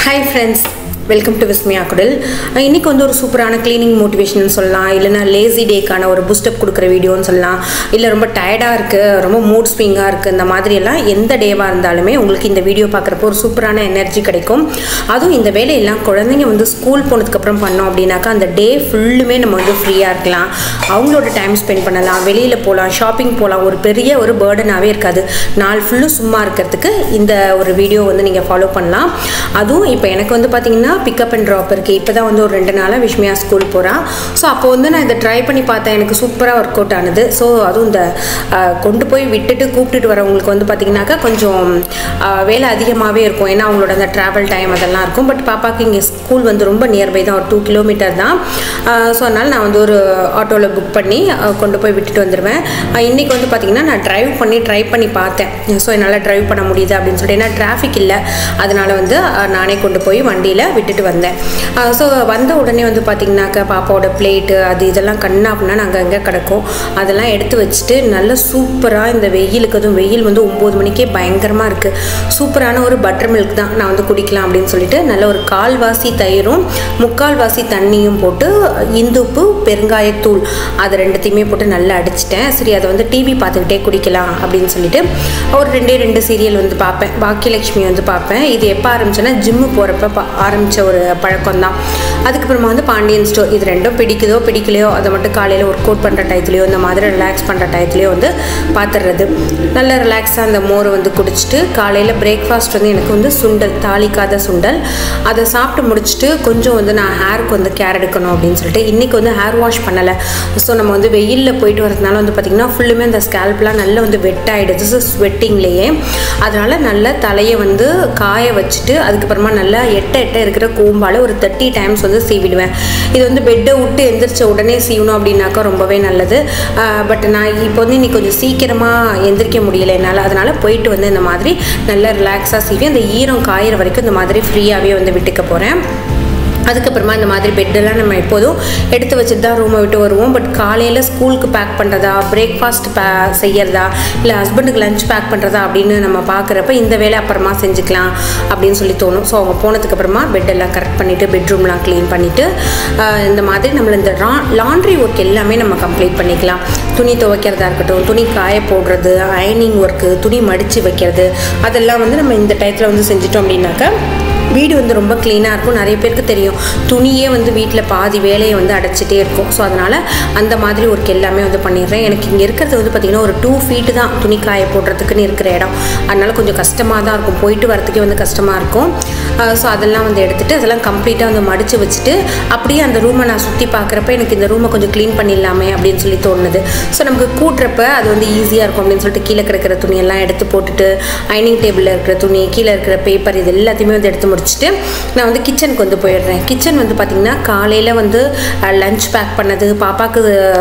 hi friends welcome to Vismaya குடல் இன்றைக்கி வந்து ஒரு சூப்பரான க்ளீனிங் மோட்டிவேஷன் சொல்லலாம் இல்லைனா லேசி டேக்கான ஒரு பூஸ்டப் கொடுக்குற வீடியோன்னு சொல்லலாம் இல்லை ரொம்ப டயர்டாக இருக்குது ரொம்ப மூட் ஸ்விங்காக இருக்குது இந்த மாதிரியெல்லாம் எந்த டேவாக இருந்தாலுமே உங்களுக்கு இந்த வீடியோ பார்க்குறப்போ ஒரு சூப்பரான எனர்ஜி கிடைக்கும் அதுவும் இந்த வேலையெல்லாம் குழந்தைங்க வந்து ஸ்கூல் போனதுக்கப்புறம் பண்ணோம் அப்படின்னாக்கா அந்த டே ஃபுல்லுமே நம்ம வந்து ஃப்ரீயாக இருக்கலாம் அவங்களோட டைம் ஸ்பெண்ட் பண்ணலாம் வெளியில் போகலாம் ஷாப்பிங் போகலாம் ஒரு பெரிய ஒரு பேர்டனாகவே இருக்காது நாள் ஃபுல்லும் சும்மா இருக்கிறதுக்கு இந்த ஒரு வீடியோ வந்து நீங்கள் ஃபாலோ பண்ணலாம் அதுவும் இப்போ எனக்கு வந்து பார்த்தீங்கன்னா பிக்கப் அண்ட் ட்ராப் இருக்குது இப்போ தான் வந்து ஒரு ரெண்டு நாளாக விஷ்மியா ஸ்கூல் போகிறா ஸோ அப்போ வந்து நான் இதை ட்ரை பண்ணி பார்த்தேன் எனக்கு சூப்பராக ஒர்க் அவுட் ஆனது ஸோ அதுவும் இந்த அஹ், கொண்டு போய் விட்டுட்டு கூப்பிட்டுட்டு வரவங்களுக்கு வந்து பார்த்தீங்கன்னாக்கா கொஞ்சம் அஹ், வேலை அதிகமாகவே இருக்கும் ஏன்னா அவங்களோட அந்த ட்ராவல் டைம் அதெல்லாம் இருக்கும் பட் பாப்பாவுக்கு இங்கே ஸ்கூல் வந்து ரொம்ப நியர்பை தான் ஒரு டூ கிலோமீட்டர் தான் ஸோ அதனால் நான் வந்து ஒரு ஆட்டோவில் புக் பண்ணி அஹ், கொண்டு போய் விட்டுட்டு வந்துடுவேன் அஹ், இன்னைக்கு வந்து பார்த்தீங்கன்னா நான் ட்ரைவ் பண்ணி ட்ரை பண்ணி பார்த்தேன் ஸோ என்னால் ட்ரைவ் பண்ண முடியுது அப்படின்னு சொல்லிட்டு ஏன்னா டிராஃபிக் இல்லை அதனால வந்து அஹ், நானே கொண்டு போய் வண்டியில் விட்டுட்டு வந்தேன் ஸோ வந்த உடனே வந்து பார்த்தீங்கன்னாக்கா பாப்பாவோட பிளேட்டு அது இதெல்லாம் கண்ணா அப்படின்னா நாங்கள் அங்கே கிடக்கும் அதெல்லாம் எடுத்து வச்சுட்டு நல்ல சூப்பராக இந்த வெயிலுக்கு அதுவும் வெயில் வந்து ஒம்பது மணிக்கே பயங்கரமாக இருக்குது சூப்பரான ஒரு பட்டர் மில்க் தான் நான் வந்து குடிக்கலாம் அப்படின்னு சொல்லிட்டு நல்ல ஒரு கால்வாசி தயிரும் முக்கால்வாசி தண்ணியும் போட்டு இந்துப்பு பெருங்காயத்தூள் அது ரெண்டுத்தையுமே போட்டு நல்லா அடிச்சிட்டேன் சரி அதை வந்து டிவி பார்த்துக்கிட்டே குடிக்கலாம் அப்படின்னு சொல்லிட்டு ஒரு ரெண்டே ரெண்டு சீரியல் வந்து பார்ப்பேன் பாக்கியலட்சுமி வந்து பார்ப்பேன் இது எப்போ ஆரம்பிச்சேன்னா ஜிம்மு போகிறப்ப பா ஆரம்பித்த ஒரு பழக்கம் தான் அதுக்கப்புறமா வந்து பாண்டியன் ஸ்டோர் இது ரெண்டும் பிடிக்குதோ பிடிக்கலையோ அதை மட்டும் காலையில் ஒர்க் அவுட் பண்ணுற டயத்துலையோ இந்த மாதிரி ரிலாக்ஸ் பண்ணுற டயத்துலையோ வந்து பார்த்துடுறது நல்ல ரிலாக்ஸாக அந்த மோரை வந்து குடிச்சிட்டு காலையில் பிரேக்ஃபாஸ்ட் வந்து எனக்கு வந்து சுண்டல் தாளிக்காத சுண்டல் அதை சாப்பிட்டு முடிச்சுட்டு கொஞ்சம் வந்து நான் ஹேருக்கு வந்து கேர் எடுக்கணும் அப்படின்னு சொல்லிட்டு இன்றைக்கி வந்து ஹேர் வாஷ் பண்ணலை ஸோ நம்ம வந்து வெயிலில் போயிட்டு வரதுனால வந்து பார்த்திங்கன்னா ஃபுல்லுமே அந்த ஸ்கேல்ப்லாம் நல்லா வந்து வெட் ஆகிடுது ஸ்வெட்டிங்லேயே அதனால் நல்லா தலையை வந்து காய வச்சுட்டு அதுக்கப்புறமா நல்லா எட்ட எட்ட இருக்கிற கூம்பால் ஒரு தேர்ட்டி டைம்ஸ் வந்து சீவிடுவேன் இது வந்து பெட்டை விட்டு எந்திரிச்ச உடனே சீவணும் அப்படின்னாக்கா ரொம்பவே நல்லது பட் நான் இப்போ வந்து இன்னைக்கு கொஞ்சம் சீக்கிரமாக எந்திரிக்க முடியல என்னால் அதனால் போயிட்டு வந்து இந்த மாதிரி நல்லா ரிலாக்ஸாக சீவி அந்த ஈரம் காயிற வரைக்கும் இந்த மாதிரி ஃப்ரீயாகவே வந்து விட்டுக்க போகிறேன் அதுக்கப்புறமா இந்த மாதிரி பெட்டெல்லாம் நம்ம எப்போதும் எடுத்து வச்சுட்டு தான் ரூமை விட்டு வருவோம் பட் காலையில் ஸ்கூலுக்கு பேக் பண்ணுறதா பிரேக்ஃபாஸ்ட் பே செய்யறதா இல்லை ஹஸ்பண்டுக்கு லஞ்ச் பேக் பண்ணுறதா அப்படின்னு நம்ம பார்க்குறப்ப இந்த வேலை அப்புறமா செஞ்சுக்கலாம் அப்படின்னு சொல்லி தோணும் ஸோ அவங்க போனதுக்கப்புறமா பெட்டெல்லாம் கரெக்ட் பண்ணிவிட்டு பெட்ரூம்லாம் க்ளீன் பண்ணிவிட்டு இந்த மாதிரி நம்மள இந்த லாண்ட்ரி ஒர்க் எல்லாமே நம்ம கம்ப்ளீட் பண்ணிக்கலாம் துணி துவைக்கிறதா இருக்கட்டும் துணி காய போடுறது அயனிங் ஒர்க்கு துணி மடித்து வைக்கிறது அதெல்லாம் வந்து நம்ம இந்த டயத்தில் வந்து செஞ்சிட்டோம் அப்படின்னாக்கா வீடு வந்து ரொம்ப க்ளீனாக இருக்கும் நிறைய பேருக்கு தெரியும் துணியே வந்து வீட்டில் பாதி வேலையை வந்து அடைச்சிட்டே இருக்கும் ஸோ அதனால் அந்த மாதிரி ஒர்க் எல்லாமே வந்து பண்ணிடுறேன் எனக்கு இங்கே இருக்கிறது வந்து பார்த்திங்கன்னா ஒரு டூ ஃபீட்டு தான் துணி காய போடுறதுக்குன்னு இருக்கிற இடம் அதனால் கொஞ்சம் கஷ்டமாக தான் இருக்கும் போயிட்டு வரத்துக்கே வந்து கஷ்டமாக இருக்கும் ஸோ அதெல்லாம் வந்து எடுத்துகிட்டு அதெல்லாம் கம்ப்ளீட்டாக வந்து மடித்து வச்சுட்டு அப்படியே அந்த ரூமை நான் சுற்றி பார்க்குறப்ப எனக்கு இந்த ரூமை கொஞ்சம் க்ளீன் பண்ணிடலாமே அப்படின்னு சொல்லி தோணுது ஸோ நமக்கு கூட்டுறப்ப அது வந்து ஈஸியாக இருக்கும் அப்படின்னு சொல்லிட்டு கீழே கிடக்கிற துணியெல்லாம் எடுத்து போட்டுட்டு ஐனிங் டேபிளில் இருக்கிற துணி கீழே இருக்கிற பேப்பர் இது எல்லாத்தையுமே வந்து எடுத்து முடிச்சுட்டு நான் வந்து கிச்சனுக்கு வந்து போயிடுறேன் கிச்சன் வந்து பார்த்திங்கன்னா காலையில் வந்து லஞ்ச் பேக் பண்ணது பாப்பாவுக்கு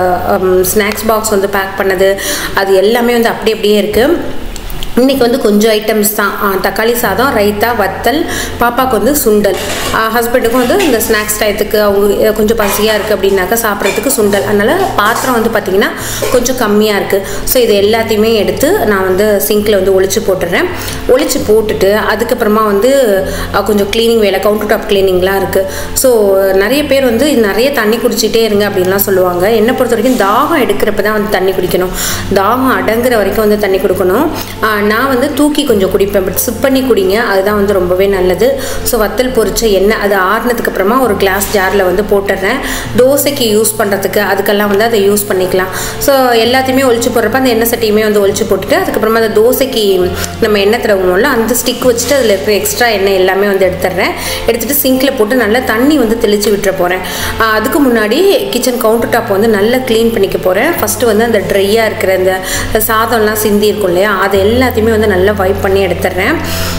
ஸ்நாக்ஸ் பாக்ஸ் வந்து பேக் பண்ணது அது எல்லாமே வந்து அப்படி அப்படியே இருக்குது இன்றைக்கி வந்து கொஞ்சம் ஐட்டம்ஸ் தான் ஆ, தக்காளி சாதம் ரைத்தா வத்தல் பாப்பாவுக்கு வந்து சுண்டல் ஹஸ்பண்டுக்கும் வந்து இந்த ஸ்நாக்ஸ் டயத்துக்கு அவங்க அஹ், கொஞ்சம் பசியாக இருக்குது அப்படின்னாக்கா சாப்பிட்றதுக்கு சுண்டல் அதனால் பாத்திரம் வந்து பார்த்திங்கன்னா கொஞ்சம் கம்மியாக இருக்குது ஸோ இது எல்லாத்தையுமே எடுத்து நான் வந்து சிங்கில் வந்து ஒளிச்சு போட்டுடுறேன் ஒளிச்சு போட்டுட்டு அதுக்கப்புறமா வந்து அஹ், கொஞ்சம் க்ளீனிங் வேலை கவுண்டர் டாப் க்ளீனிங்லாம் இருக்குது ஸோ நிறைய பேர் வந்து நிறைய தண்ணி குடிச்சிட்டே இருங்க அப்படின்லாம் சொல்லுவாங்க என்னை பொறுத்த வரைக்கும் தாகம் எடுக்கிறப்ப தான் வந்து தண்ணி குடிக்கணும் தாகம் அடங்குற வரைக்கும் வந்து தண்ணி கொடுக்கணும் ஆஹ் நான் வந்து தூக்கி கொஞ்சம் குடிப்பேன் பட் சிப் பண்ணி குடிங்க அதுதான் வந்து ரொம்பவே நல்லது ஸோ வத்தல் பொரிச்ச எண்ணெய் அது ஆறுனதுக்கு அப்புறமா ஒரு கிளாஸ் ஜாரில் வந்து போட்டுடுறேன் தோசைக்கு யூஸ் பண்ணுறதுக்கு அதுக்கெல்லாம் வந்து அதை யூஸ் பண்ணிக்கலாம் ஸோ எல்லாத்தையுமே ஒழிச்சு போடுறப்ப அந்த எண்ணெய் சட்டியுமே வந்து ஒழிச்சு போட்டுட்டு அதுக்கப்புறமா அந்த தோசைக்கு நம்ம எண்ணெய் தடவுமோல அந்த ஸ்டிக் வச்சுட்டு அதில் இருக்கிற எக்ஸ்ட்ரா எண்ணெய் எல்லாமே வந்து எடுத்துடுறேன் எடுத்துகிட்டு சிங்கில் போட்டு நல்லா தண்ணி வந்து தெளித்து விட்டுற போகிறேன் அதுக்கு முன்னாடி கிச்சன் கவுண்டர் டாப் வந்து நல்லா க்ளீன் பண்ணிக்க போகிறேன் ஃபஸ்ட்டு வந்து அந்த ட்ரையாக இருக்கிற அந்த சாதம்லாம் சிந்தி இருக்கும் இல்லையா அது எல்லாத்தையுமே வந்து நல்லா வைப் பண்ணி எடுத்துடுறேன்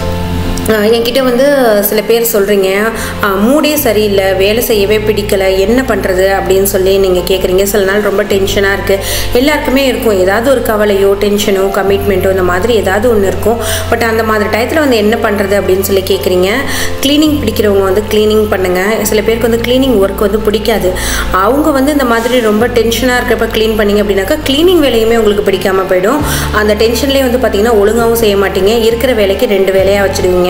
ஆஹ் என்கிட்ட வந்து சில பேர் சொல்கிறீங்க மூடே சரியில்லை வேலை செய்யவே பிடிக்கலை என்ன பண்ணுறது அப்படின்னு சொல்லி நீங்கள் கேட்குறீங்க சில நாள் ரொம்ப டென்ஷனாக இருக்குது எல்லாருக்குமே இருக்கும் ஏதாவது ஒரு கவலையோ டென்ஷனோ கமிட்மெண்ட்டோ இந்த மாதிரி ஏதாவது ஒன்று இருக்கும் பட் அந்த மாதிரி டயத்தில் வந்து என்ன பண்ணுறது அப்படின்னு சொல்லி கேட்குறீங்க க்ளீனிங் பிடிக்கிறவங்க வந்து க்ளீனிங் பண்ணுங்கள் சில பேருக்கு வந்து க்ளீனிங் ஒர்க் வந்து பிடிக்காது அவங்க வந்து இந்த மாதிரி ரொம்ப டென்ஷனாக இருக்கிறப்ப க்ளீன் பண்ணீங்க அப்படின்னாக்கா க்ளீனிங் வேலையுமே உங்களுக்கு பிடிக்காம போயிடும் அந்த டென்ஷன்லேயே வந்து பார்த்தீங்கன்னா ஒழுங்காகவும் செய்ய மாட்டீங்க இருக்கிற வேலைக்கு ரெண்டு வேலையாக வச்சுடுவீங்க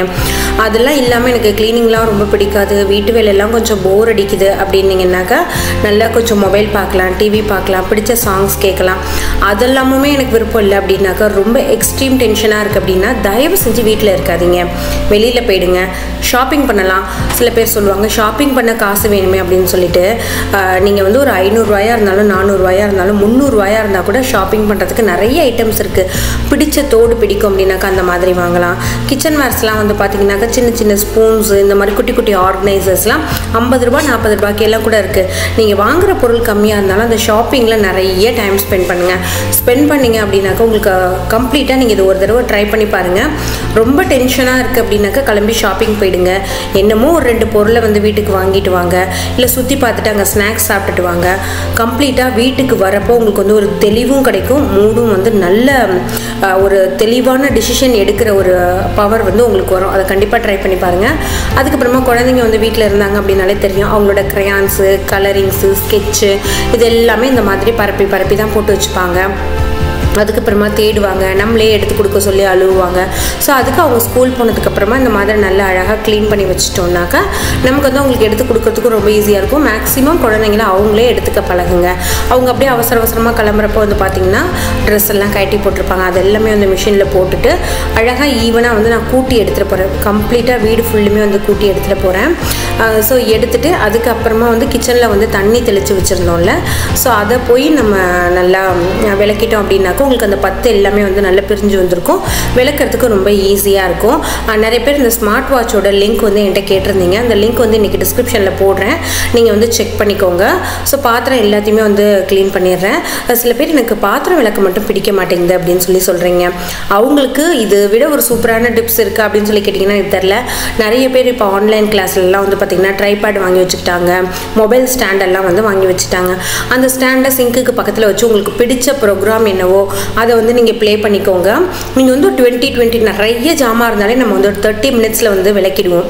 அதெல்லாம் இல்லாமல் எனக்கு க்ளீனிங்லாம் ரொம்ப பிடிக்காது வீட்டு வேலையெல்லாம் கொஞ்சம் போர் அடிக்குது அப்படின்னீங்கன்னாக்கா நல்லா கொஞ்சம் மொபைல் பார்க்கலாம் டிவி பார்க்கலாம் பிடிச்ச சாங்ஸ் கேட்கலாம் அதெல்லாமுமே எனக்கு விருப்பம் இல்லை அப்படின்னாக்கா ரொம்ப எக்ஸ்ட்ரீம் டென்ஷனாக இருக்குது அப்படின்னா தயவு செஞ்சு வீட்டில் இருக்காதீங்க வெளியில் போயிடுங்க ஷாப்பிங் பண்ணலாம் சில பேர் சொல்லுவாங்க ஷாப்பிங் பண்ண காசு வேணுமே அப்படின்னு சொல்லிட்டு நீங்கள் வந்து ஒரு ஐநூறுரூவாயா இருந்தாலும் நானூறுரூவாயா இருந்தாலும் முந்நூறுரூவாயா இருந்தால் கூட ஷாப்பிங் பண்ணுறதுக்கு நிறைய ஐட்டம்ஸ் இருக்குது பிடிச்ச தோடு பிடிக்கும் அப்படின்னாக்கா அந்த மாதிரி வாங்கலாம் கிச்சன் வேர்ஸ்லாம் வந்து பார்த்தீங்கன்னாக்கா சின்ன சின்ன ஸ்பூன்ஸ் இந்த மாதிரி குட்டி குட்டி ஆர்கனைசர்ஸ்லாம் ஐம்பது ரூபா நாற்பது ரூபாய்க்கு எல்லாம் கூட இருக்குது நீங்கள் வாங்குற பொருள் கம்மியாக இருந்தாலும் அந்த ஷாப்பிங்கில் நிறைய டைம் ஸ்பெண்ட் பண்ணுங்கள் ஸ்பெண்ட் பண்ணீங்க அப்படின்னாக்கா உங்களுக்கு கம்ப்ளீட்டாக நீங்கள் இது ஒரு தடவை ட்ரை பண்ணி பாருங்கள் ரொம்ப டென்ஷனாக இருக்குது அப்படின்னாக்கா கிளம்பி ஷாப்பிங் போயிடுங்க என்னமோ ஒரு ரெண்டு பொருளை வந்து வீட்டுக்கு வாங்கிட்டு வாங்க இல்லை சுற்றி பார்த்துட்டு அங்கே ஸ்நாக்ஸ் சாப்பிட்டுட்டு வாங்க கம்ப்ளீட்டாக வீட்டுக்கு வரப்போ உங்களுக்கு வந்து ஒரு தெளிவும் கிடைக்கும் மூடும் வந்து நல்ல அஹ், ஒரு தெளிவான டிசிஷன் எடுக்கிற ஒரு பவர் வந்து உங்களுக்கு வரும் அதை கண்டிப்பாக ட்ரை பண்ணி பாருங்கள் அதுக்கப்புறமா குழந்தைங்க வந்து வீட்டில் இருந்தாங்க அப்படின்னாலே தெரியும் அவங்களோட க்ரையான்ஸு கலரிங்ஸு ஸ்கெட்சு இது எல்லாமே இந்த மாதிரி பரப்பி பரப்பி தான் போட்டு வச்சுப்பாங்க அதுக்கப்புறமா தேடுவாங்க நம்மளே எடுத்து கொடுக்க சொல்லி அழுவாங்க ஸோ அதுக்கு அவங்க ஸ்கூல் போனதுக்கப்புறமா இந்த மாதிரி நல்லா அழகாக க்ளீன் பண்ணி வச்சிட்டோம்னாக்கா நமக்கு வந்து அவங்களுக்கு எடுத்து கொடுக்கறதுக்கும் ரொம்ப ஈஸியாக இருக்கும் மேக்ஸிமம் குழந்தைங்கள அவங்களே எடுத்துக்க பழகுங்க அவங்க அப்படியே அவசர அவசரமாக கிளம்புறப்போ வந்து பார்த்திங்கன்னா ட்ரெஸ் எல்லாம் கட்டி போட்டிருப்பாங்க அது எல்லாமே வந்து மிஷினில் போட்டுட்டு அழகாக ஈவனாக வந்து நான் கூட்டி எடுத்துகிட்டு போகிறேன் கம்ப்ளீட்டாக வீடு ஃபுல்லுமே வந்து கூட்டி எடுத்துகிட்டு போகிறேன் ஸோ எடுத்துட்டு அதுக்கப்புறமா வந்து கிச்சனில் வந்து தண்ணி தெளித்து வச்சுருந்தோம்ல ஸோ அதை போய் நம்ம நல்லா ம், விளக்கிட்டோம் அப்படின்னாக்கா உங்களுக்கு அந்த பத்து எல்லாமே வந்து நல்லா பிரிஞ்சு வந்திருக்கும் விளக்குறதுக்கு ரொம்ப ஈஸியாக இருக்கும் அஹ், நிறைய பேர் இந்த ஸ்மார்ட் வாட்சோட லிங்க் வந்து என்கிட்ட கேட்டிருந்தீங்க அந்த லிங்க் வந்து இன்றைக்கி டிஸ்கிரிப்ஷனில் போடுறேன் நீங்கள் வந்து செக் பண்ணிக்கோங்க ஸோ பாத்திரம் எல்லாத்தையுமே வந்து க்ளீன் பண்ணிடுறேன் அஹ், சில பேர் எனக்கு பாத்திரம் விளக்க மட்டும் பிடிக்க மாட்டேங்குது அப்படின்னு சொல்லி சொல்கிறீங்க அவங்களுக்கு இது விட ஒரு சூப்பரான டிப்ஸ் இருக்குது அப்படின்னு சொல்லி கேட்டிங்கன்னா எனக்கு தெரில நிறைய பேர் இப்போ ஆன்லைன் கிளாஸ்லலாம் வந்து பார்த்திங்கன்னா ட்ரைபேட் வாங்கி வச்சுக்கிட்டாங்க மொபைல் ஸ்டாண்டெல்லாம் வந்து வாங்கி வச்சுட்டாங்க அந்த ஸ்டாண்டை சிங்க்குக்கு பக்கத்தில் வச்சு உங்களுக்கு பிடிச்ச ப்ரோக்ராம் என்னவோ அதை வந்து நீங்கள் ப்ளே பண்ணிக்கோங்க நீங்கள் வந்து ஒரு டுவெண்ட்டி டுவெண்ட்டி நிறைய ஜாமான் இருந்தாலே நம்ம வந்து ஒரு தேர்ட்டி மினிட்ஸில் வந்து விளக்கிடுவோம்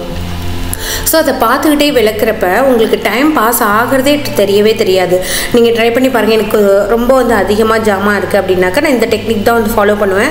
ஸோ அதை பார்த்துக்கிட்டே விளக்குறப்ப உங்களுக்கு டைம் பாஸ் ஆகிறதே தெரியவே தெரியாது நீங்கள் ட்ரை பண்ணி பாருங்கள் எனக்கு ரொம்ப வந்து அதிகமாக ஜாமான் இருக்குது அப்படின்னாக்கா நான் இந்த டெக்னிக் தான் வந்து ஃபாலோ பண்ணுவேன்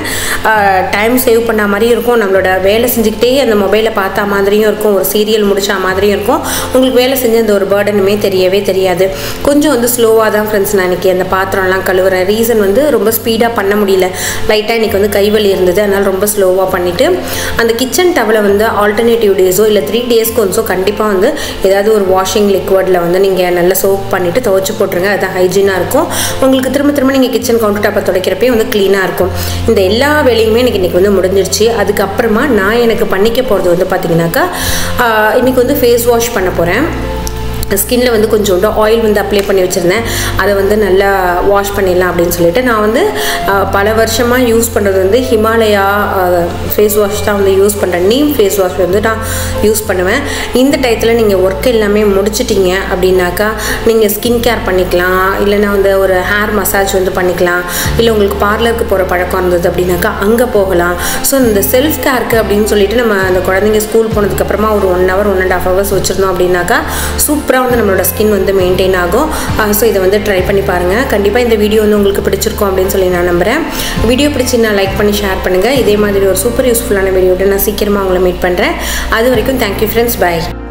டைம் சேவ் பண்ண மாதிரியும் இருக்கும் நம்மளோட வேலை செஞ்சுக்கிட்டே அந்த மொபைலை பார்த்த மாதிரியும் இருக்கும் ஒரு சீரியல் முடிச்ச மாதிரியும் இருக்கும் உங்களுக்கு வேலை செஞ்ச அந்த ஒரு பேர்டனுமே தெரியவே தெரியாது கொஞ்சம் வந்து ஸ்லோவாக தான் ஃப்ரெண்ட்ஸ் நான் இன்னைக்கு அந்த பாத்திரம்லாம் கழுவுறேன் ரீசன் வந்து ரொம்ப ஸ்பீடாக பண்ண முடியல லைட்டாக இன்னைக்கு வந்து கைவலி இருந்தது அதனால் ரொம்ப ஸ்லோவாக பண்ணிவிட்டு அந்த கிச்சன் டவலை வந்து ஆல்டர்னேட்டிவ் டேஸோ இல்லை த்ரீ டேஸ்க்கு ஒன்ஸோ கண்டிப்பாக வந்து ஏதாவது ஒரு வாஷிங் லிக்விடில் வந்து நீங்கள் நல்லா சோப் பண்ணிவிட்டு துவைச்சு போட்டுருங்க அதுதான் ஹைஜீனாக இருக்கும் உங்களுக்கு திரும்ப திரும்ப நீங்கள் கிச்சன் கவுண்டர் டாப்பை துடைக்கிறப்பே வந்து க்ளீனாக இருக்கும் இந்த எல்லா வேலையுமே எனக்கு இன்றைக்கி வந்து முடிஞ்சிருச்சு அதுக்கப்புறமா நான் எனக்கு பண்ணிக்க போகிறது வந்து பார்த்தீங்கன்னாக்கா ஆஹ், இன்னைக்கு வந்து ஃபேஸ் வாஷ் பண்ண போகிறேன் ஸ்கின்ல வந்து கொஞ்சோண்டு ஆயில் வந்து அப்ளை பண்ணி வச்சுருந்தேன் அதை வந்து நல்லா வாஷ் பண்ணிடலாம் அப்படின்னு சொல்லிட்டு நான் வந்து அஹ், பல வருஷமாக யூஸ் பண்ணுறது வந்து ஹிமாலயா ஃபேஸ் வாஷ் தான் வந்து யூஸ் பண்ணுறேன் நீம் ஃபேஸ் வாஷ் வந்து நான் யூஸ் பண்ணுவேன் இந்த டயத்தில் நீங்கள் ஒர்க் எல்லாமே முடிச்சிட்டீங்க அப்படின்னாக்கா நீங்கள் ஸ்கின் கேர் பண்ணிக்கலாம் இல்லைன்னா வந்து ஒரு ஹேர் மசாஜ் வந்து பண்ணிக்கலாம் இல்லை உங்களுக்கு பார்லருக்கு போகிற பழக்கம் இருந்தது அப்படின்னாக்கா அங்கே போகலாம் ஸோ இந்த செல்ஃப் கேருக்கு அப்படின்னு சொல்லிட்டு நம்ம அந்த குழந்தைங்க ஸ்கூல் போனதுக்கப்புறமா ஒரு one hour one and half hours வச்சுருந்தோம் அப்படின்னாக்கா சூப்பராக வந்து நம்மளோட ஸ்கின் வந்து மெயின்டைன் ஆகும் ஸோ இதை வந்து ட்ரை பண்ணி பாருங்கள் கண்டிப்பாக இந்த வீடியோ வந்து உங்களுக்கு பிடிச்சிருக்கும் அப்படின்னு சொல்லி நான் நம்புகிறேன் வீடியோ பிடிச்சி நான் லைக் பண்ணி ஷேர் பண்ணுங்கள் இதே மாதிரி ஒரு சூப்பர் யூஸ்ஃபுல்லான வீடியோட நான் சீக்கிரமாக உங்களை மீட் பண்ணுறேன் அது வரைக்கும் தேங்க்யூ ஃப்ரெண்ட்ஸ் பை